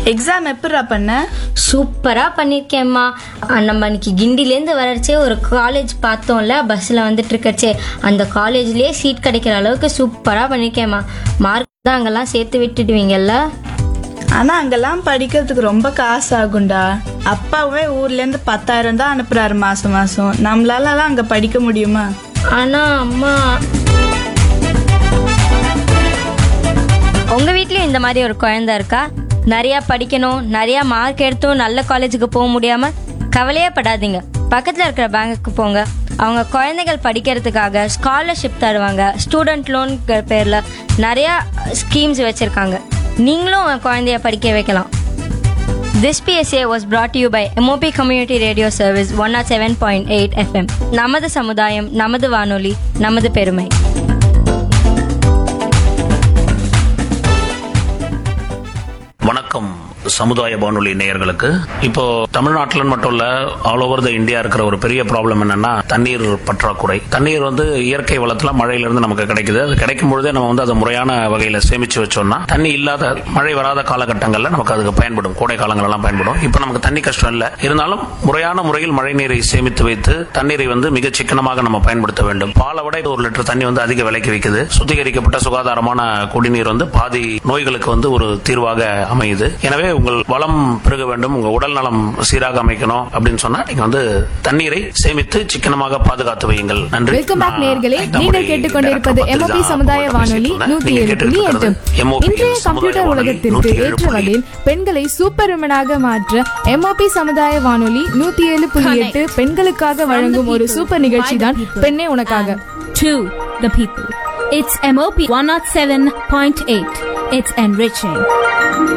Exam எப்படிடா பண்ண சூப்பரா பண்ணிருக்கேம்மா அஹ் நம்ம அன்னைக்கு கிண்டிலேருந்து வரச்சே ஒரு காலேஜ் பார்த்தோம்ல பஸ்ல வந்துட்டு இருக்கச்சே அந்த காலேஜ்லயே சீட் கிடைக்கிற அளவுக்கு சூப்பரா பண்ணிருக்கேம்மா மார்க் தான் அங்கெல்லாம் சேர்த்து விட்டுடுவீங்கல்ல ஆனா அங்கெல்லாம் படிக்கிறதுக்கு ரொம்ப காசு ஆகும்டா அப்பாவே ஊர்ல இருந்து பத்தாயிரம் தான் அனுப்புறாரு மாசம் மாசம் நம்மளாலலாம் அங்க படிக்க முடியுமா ஆனா அம்மா உங்க வீட்லயும் இந்த மாதிரி ஒரு குழந்தை இருக்கா நிறைய படிக்கணும் நிறைய மார்க் எடுத்தும் நல்ல காலேஜுக்கு போக முடியாம கவலையே படாதீங்க பக்கத்துல இருக்கிற பேங்குக்கு போங்க அவங்க குழந்தைகள் படிக்கிறதுக்காக ஸ்காலர்ஷிப் தருவாங்க ஸ்டூடெண்ட் லோன் பேர்ல நிறைய ஸ்கீம்ஸ் வச்சிருக்காங்க நீங்களும் உங்க குழந்தைய படிக்க வைக்கலாம் This PSA was brought to you by MOP Community Radio Service 107.8 FM. நமது சமுதாயம் நமது வானொலி நமது பெருமை வணக்கம் சமுதாய வானொலி நேயர்களுக்கு இப்போ தமிழ்நாட்டில் மட்டும் இல்ல ஆல் ஓவர் த இந்தியா இருக்கிற ஒரு பெரிய ப்ராப்ளம் என்னன்னா தண்ணீர் பற்றாக்குறை தண்ணீர் வந்து இயற்கை வளத்துல மழையில இருந்து நமக்கு கிடைக்குது அது கிடைக்கும் பொழுதே நம்ம வந்து அதை முறையான வகையில சேமிச்சு வச்சோம்னா தண்ணி இல்லாத மழை வராத காலகட்டங்கள்ல நமக்கு அதுக்கு பயன்படும் கோடை காலங்கள் எல்லாம் பயன்படும் இப்போ நமக்கு தண்ணி கஷ்டம் இல்ல இருந்தாலும் முறையான முறையில் மழை நீரை சேமித்து வைத்து தண்ணீரை வந்து மிக சிக்கனமாக நம்ம பயன்படுத்த வேண்டும் பாலை விட இது ஒரு லிட்டர் தண்ணி வந்து அதிக விலைக்கு விற்குது சுத்திகரிக்கப்பட்ட சுகாதாரமான குடிநீர் வந்து பாதி நோய்களுக்கு வந்து ஒரு தீர்வாக அமையுது எனவே உங்கள் வளம் பெருக வேண்டும் உங்க உடல் நலம் சீராக அமைக்கணும் அப்படின்னு சொன்னா நீங்க வந்து தண்ணீரை சேமித்து சிக்கனமாக பாதுகாத்து வையுங்கள் நன்றி வெல்கம் பேக் நான் நேர்களே ஐந்தாம் நீங்கள் முறை கேட்டுக்கொண்டிருப்பது டைரக்டர் எம்ஓபி பத்திரிகை சமுதாய உங்கள்ட்ட வானொலி பேசிட்டு நூத்தி இருந்தேன். ஏழு புள்ளி எட்டு நீங்க MOP இன்றைய சமுதாய கம்ப்யூட்டர் வானொலி உலகத்திற்கு நூத்தி ஏழு ஏற்ற புள்ளி வகையில் பெண்களை சூப்பர் விமனாக மாற்ற எம்ஓபி சமுதாய வானொலி நூத்தி ஏழு புள்ளி எட்டு பெண்களுக்காக வழங்கும் ஒரு சூப்பர் நிகழ்ச்சி தான் பெண்ணே உனக்காக to the people. It's MOP 107.8. It's enriching.